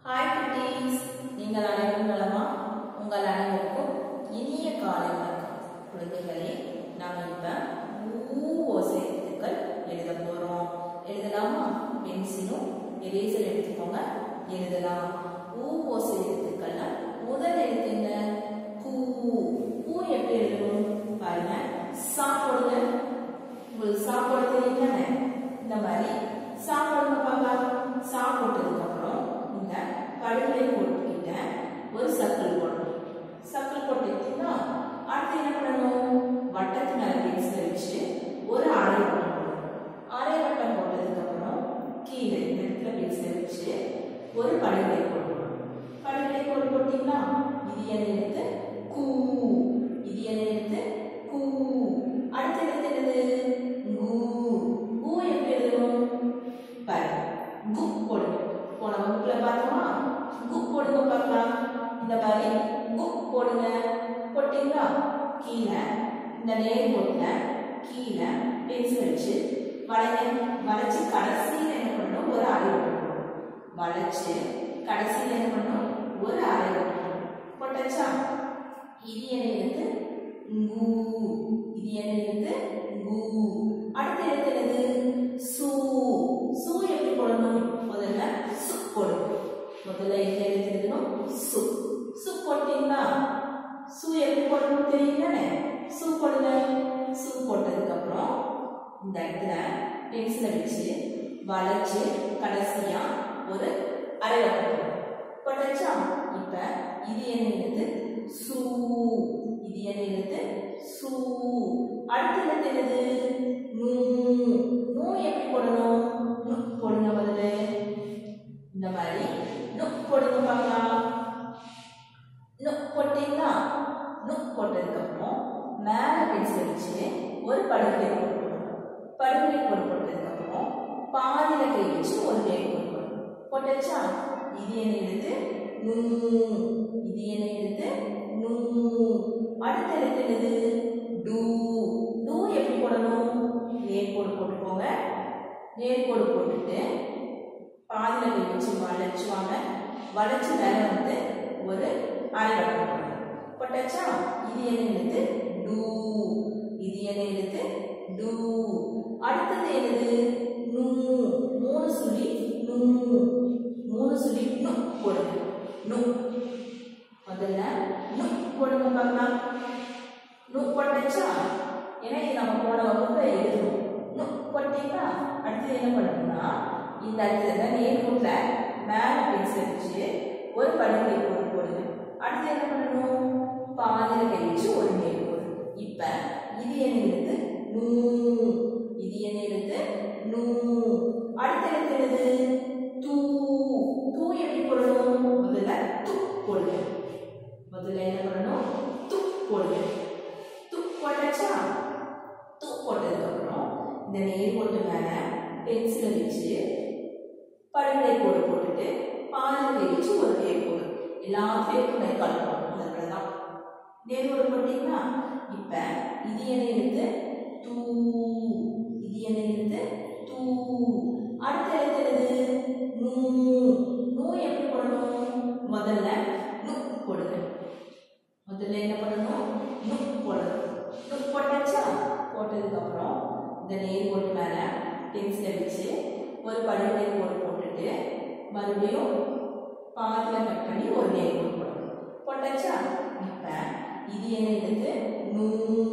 Hi குட்டீஸ் நீங்கள் அனைவரும் நலமா உங்கள் அனைவருக்கும் இனிய காலை வணக்கம் குழந்தைகளே நாம் இப்ப ஊ ஓசை எழுத்துக்கள் எழுத போறோம் எழுதலாமா பென்சிலும் எரேசர் எடுத்துக்கோங்க எழுதலாம் ஊ ஓசை எழுத்துக்கள்ல முதல் எழுத்து என்ன கூ கூ எப்படி எழுதணும் பாருங்க சா போடுங்க உங்களுக்கு சா போட தெரியும் தானே இந்த மாதிரி சா போடுங்க பார்க்கலாம் சா போட்டதுக்கு அப்புறம் இந்த கடுகளை போட்டுக்கிட்ட ஒரு சர்க்கிள் போடணும் சர்க்கிள் போட்டுக்கிட்டீங்கன்னா அடுத்து என்ன பண்ணணும் வட்டத்து மேல பென்சில் வச்சு ஒரு அரை வட்டம் போடணும் அரை வட்டம் போட்டதுக்கு அப்புறம் கீழே இந்த இடத்துல பென்சில் வச்சு ஒரு படுகை போடணும் படுகை போட்டு போட்டீங்கன்னா இது என்ன எழுத்து கூ இது என்ன எழுத்து கூ அடுத்த எழுத்து என்னது கூ கூ எப்படி எழுதணும் பாரு கு போடுங்க போன வகுப்புல பார்த்தோமா கு போடுங்க பார்க்கலாம் இந்த மாதிரி கு போடுங்க போட்டீங்களா கீழே இந்த நேர் போட்டுல கீழே பென்சில் வச்சு வளைய வளைச்சு கடைசியில் என்ன பண்ணணும் ஒரு அரை போடணும் வளைச்சு கடைசியில் என்ன பண்ணணும் ஒரு அரை போடணும் போட்டாச்சா இது என்ன எழுத்து கூ இது என்ன எழுத்து கூ அடுத்த எழுத்து என்னது சூ சூ எப்படி போடணும் முதல்ல சு போடணும் முதல்ல என்ன எழுத்து எழுதணும் சு சு போட்டீங்களா சு எப்படி போடணும் தெரியும் தானே சு போடுங்க சு போட்டதுக்கு அப்புறம் இந்த இடத்துல பென்சிலை வச்சு வளைச்சு கடைசியா ஒரு அரை வட்டம் போட்டாச்சா இப்ப இது என்ன எழுத்து சூ இது என்ன எழுத்து சூ அடுத்த எழுத்து என்னது நூ நூ எப்படி போடணும் நு போடுங்க முதல்ல இந்த மாதிரி நு போடுங்க பார்க்கலாம் நு போட்டீங்களா நு போட்டதுக்கு அப்புறம் மேல பென்சில் வச்சு ஒரு படுகை கோடு போடணும் படுகை கோடு போட்டதுக்கு அப்புறம் பாதியில கை வச்சு ஒரு நேர் கோடு போடணும் போட்டாச்சா இது என்ன எழுத்து நூ இது என்ன எழுத்து நூ அடுத்த எழுத்து என்னது டூ டூ எப்படி போடணும் நேர் கோடு போட்டுக்கோங்க நேர் கோடு போட்டுட்டு பாதியில கை வச்சு வளைச்சுவாங்க வளைச்சு மேல வந்து ஒரு அரை வட்டம் போடணும் போட்டாச்சா இது என்ன எழுத்து டூ இது என்ன எழுத்து டூ அடுத்தது என்னது நூ மூணு சுழி நூ மூணு சுழி நு போடுங்க நு முதல்ல நு போடுங்க பார்க்கலாம் நு போட்டாச்சா ஏன்னா இது நம்ம போன வகுப்புல எழுதணும் நு போட்டீங்களா அடுத்து என்ன பண்ணணும்னா இந்த இடத்துல நேர் கோட்ல மேல பென்சில் வச்சு ஒரு படுகை போட்டு போடுங்க அடுத்து என்ன பண்ணணும் பாதியில கை வச்சு ஒரு நேர் கோடு இப்ப இது என்ன எழுத்து நூ இது என்ன எழுத்து நூ அடுத்த எழுத்து என்னது தூ தூ எப்படி போடணும் முதல்ல து போடுங்க முதல்ல என்ன பண்ணணும் து போடுங்க து போட்டாச்சா து போட்டதுக்கு அப்புறம் இந்த நேர் கோட்டு மேல பென்சிலை வச்சு படுகை கோடு போட்டுட்டு பாதியில கை வச்சு ஒரு நேர் கோடு எல்லாத்தையும் துணை கலப்போம் அதனால தான் நேர் கோடு போட்டீங்களா இப்ப இது என்ன எழுத்து தூ இது என்ன எழுத்து தூ அடுத்த எழுத்து என்னது நூ நூ எப்படி போடணும் முதல்ல நு போடுங்க முதல்ல என்ன பண்ணணும் நு போடணும் நு போட்டாச்சா போட்டதுக்கு அப்புறம் இந்த நேர் கோட்டு மேல பென்சிலை வச்சு ஒரு படுகை கோடு போட்டுட்டு மறுபடியும் பாதியில கட் பண்ணி ஒரு நேர் கோடு போடணும் போட்டாச்சா இப்ப இது என்ன எழுத்து நூ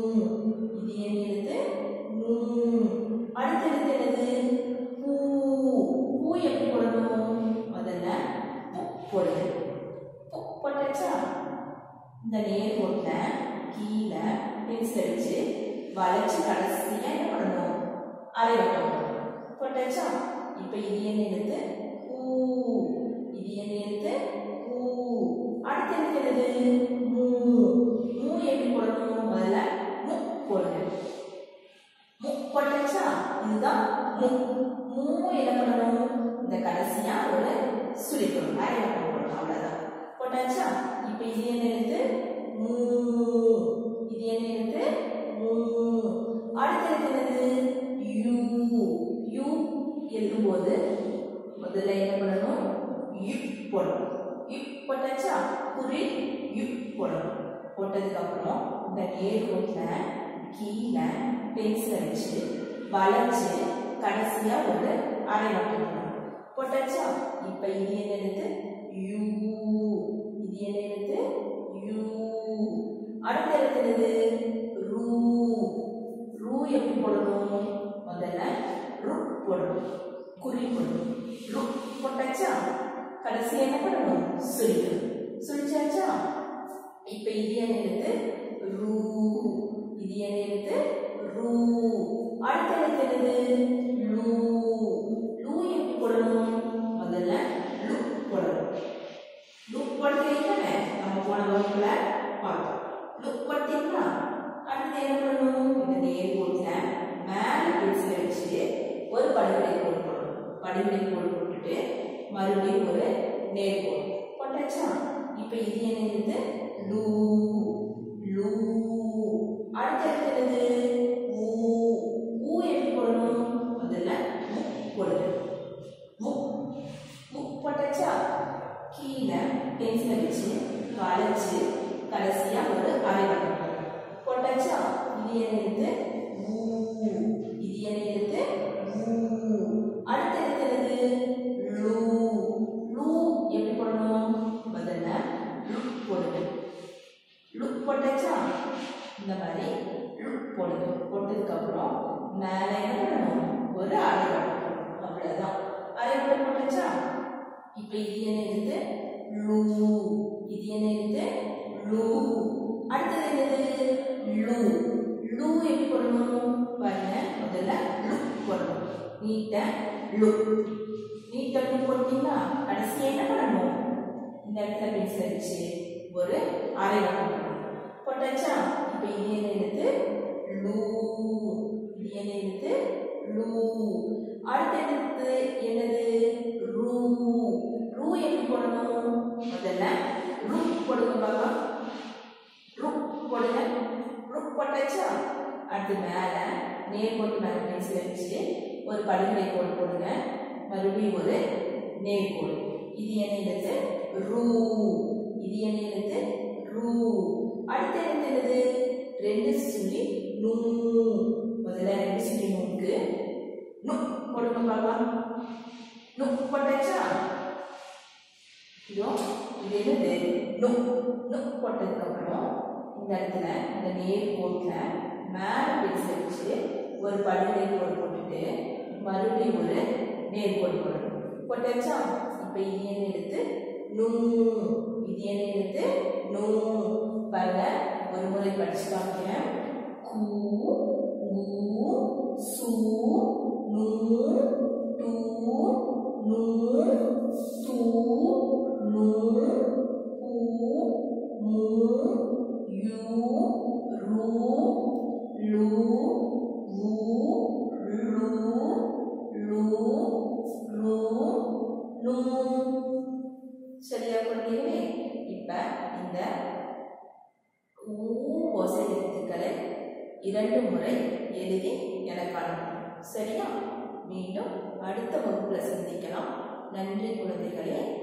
இது என்ன எழுத்து நூ அடுத்த எழுத்து என்னது பூ பூ எப்படி போடணும் முதல்ல பூ போடுங்க பூ போட்டாச்சா இந்த நேர் கோட்டில் கீழே பென்சில் வச்சு வளைச்சு கடைசியா என்ன பண்ணணும் அரை வட்டம் போடணும். போட்டாச்சா இப்போ இது என்ன எழுத்து பூ இது என்ன எழுத்து பூ அடுத்த எழுத்து என்னது மூ மூ எப்படி போடணும் முதல்ல மு போடுங்க மு போட்டாச்சா இதுதான் மு மூ என்ன பண்ணணும் இந்த கடைசியா ஒரு சுழிக்கணும் அரை வட்டம் போடணும் அவ்வளவுதான் போட்டாச்சா இப்போ இது என்ன எழுத்து மூ இது என்ன எழுத்து மூ அடுத்த எழுத்து என்னது யூ யூ எழுதும்போது முதல்ல என்ன பண்ணணும் யு போடணும் யுக் போட்டாச்சா குரில் யுக் போடணும் போட்டதுக்கு அப்புறம் இந்த நேர்கோட்டில் கீழே பென்சிலை வச்சு வளைச்சு கடைசியா ஒரு அரை வட்டம் போடணும் போட்டாச்சா இப்ப இது என்ன எழுத்து யூ இது என்ன எழுத்து யூ அடுத்த எழுத்து என்னது ரூ ரூ எப்படி போடணும் முதல்ல ரு போடணும் குறி போடணும் ரு போட்டாச்சா கடைசி என்ன பண்ணணும் சுழிக்கணும் சுழிச்சாச்சா இப்ப இது என்ன எழுத்து ரூ இது என்ன எழுத்து ரூ அடுத்த எழுத்து என்னது லூ லூ எப்படி போடணும் முதல்ல லு போடணும் லு போடுறீங்களே நம்ம போன வகுப்புல பார்த்தோம் லு போட்டீங்களா அடுத்து என்ன பண்ணணும் இந்த நேர் கோட்டில் மேலே பென்சிலை வச்சு ஒரு படிவடை கோடு போடணும் படிவடை கோடு போட்டுட்டு மறுபடியும் ஒரு நேர் கோடு போட்டாச்சா இப்போ இது என்ன எழுத்து லூ லூ அடுத்த எழுத்து என்னது ஊ ஊ எப்படி போடணும் முதல்ல மு போடுங்க மு மு போட்டாச்சா கீழே பென்சிலை வச்சு வளைச்சு கடைசியா ஒரு அரை வட்டம் போடணும். போட்டாச்சா இது என்ன எழுத்து ஊ இது என்ன எழுத்து ஊ அடுத்த எழுத்து என்னது லூ லூ எப்படி போடணும் முதல்ல லுக் போடுங்க லுக் போட்டாச்சா இந்த மாதிரி லுக் போடுங்க போட்டதுக்கு அப்புறம் மேலே என்ன பண்ணணும் ஒரு அரை வட்டம் போடணும் அவ்வளவுதான் அரை வட்டம் போட்டாச்சா இப்போ இது என்ன எழுத்து லூ இது என்ன எழுத்து லூ அடுத்தது என்னது லூ லூ எப்படி போடணும் பாருங்க முதல்ல லுக் போடணும் நீட்ட லுக் நீட்ட லுக் போட்டீங்களா கடைசி என்ன பண்ணணும் இந்த இடத்துல பென்சில் வச்சு ஒரு அரை வட்டம் போடணும். போட்டாச்சா இப்போ இது என்ன எழுத்து லூ இது என்ன எழுத்து லூ அடுத்த எழுத்து என்னது ரூ ரூ எப்படி போடணும் முதல்ல ரூ போடுங்க பாப்பா ரூ போடுங்க ரூ போட்டாச்சா அடுத்து மேல நேர் போட்டு மேல பென்சில் வச்சு ஒரு படுகொலை கோடு போடுங்க மறுபடியும் ஒரு நேர் கோடு இது என்ன எழுத்து ரூ இது என்ன எழுத்து ரூ அடுத்த எழுத்து என்னது ரெண்டு சுழி நூ முதல்ல ரெண்டு சுழி நூக்கு நு போடுங்க பாப்பா நு போட்டாச்சா இதோ இது என்னது நு நு போட்டதுக்கு அப்புறம் இந்த இடத்துல இந்த நேர் கோட்டில் மேலே பென்சில் வச்சு ஒரு படுகொலை கோடு போட்டுட்டு மறுபடியும் ஒரு நேர் கோடு போடணும் போட்டாச்சா இப்போ இது என்ன எழுத்து நூ இது என்ன எழுத்து நூ பாருங்க ஒரு முறை படிச்சு காமிக்கிறேன் கூ ஊ சு நூ டூ நூ தூ நூ பூ மூ யூ ரூ லூ ஊ லூ லூ லூ நூ சரியா குழந்தைகளே இப்ப இந்த ஊ ஓசை எழுத்துக்களை இரண்டு முறை எழுதி எனக்கு அனுப்பணும் சரியா மீண்டும் அடுத்த வகுப்புல சந்திக்கலாம் நன்றி குழந்தைகளே